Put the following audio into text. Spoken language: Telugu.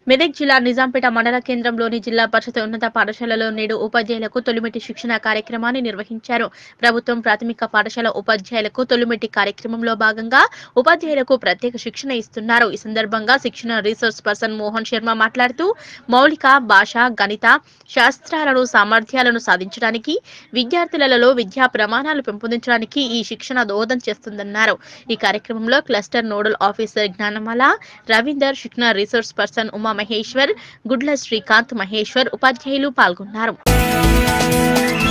మెదక్ జిల్లా నిజాంపేట మండల కేంద్రంలోని జిల్లా పరిషత్ ఉన్నత పాఠశాలలో నేడు ఉపాధ్యాయులకు తొలిమెట్టి శిక్షణ కార్యక్రమాన్ని నిర్వహించారు ప్రభుత్వం ప్రాథమిక పాఠశాల ఉపాధ్యాయులకు తొలిమెట్టి కార్యక్రమంలో భాగంగా ఉపాధ్యాయులకు ప్రత్యేక శిక్షణ ఇస్తున్నారు ఈ సందర్భంగా శిక్షణ రీసోర్స్ పర్సన్ మోహన్ శర్మ మాట్లాడుతూ మౌలిక భాష గణిత శాస్త్రాలను సామర్థ్యాలను సాధించడానికి విద్యార్థులలో విద్యా ప్రమాణాలు పెంపొందించడానికి ఈ శిక్షణ దోహదం చేస్తుందన్నారు ఈ కార్యక్రమంలో cluster nodal officer Gnanamala Ravinder శిక్షణ రీసోర్స్ పర్సన్ ఉమా మహేశ్వర్ గుడ్ల శ్రీకాంత్ మహేశ్వర్ ఉపాధ్యాయులు పాల్గొన్నారు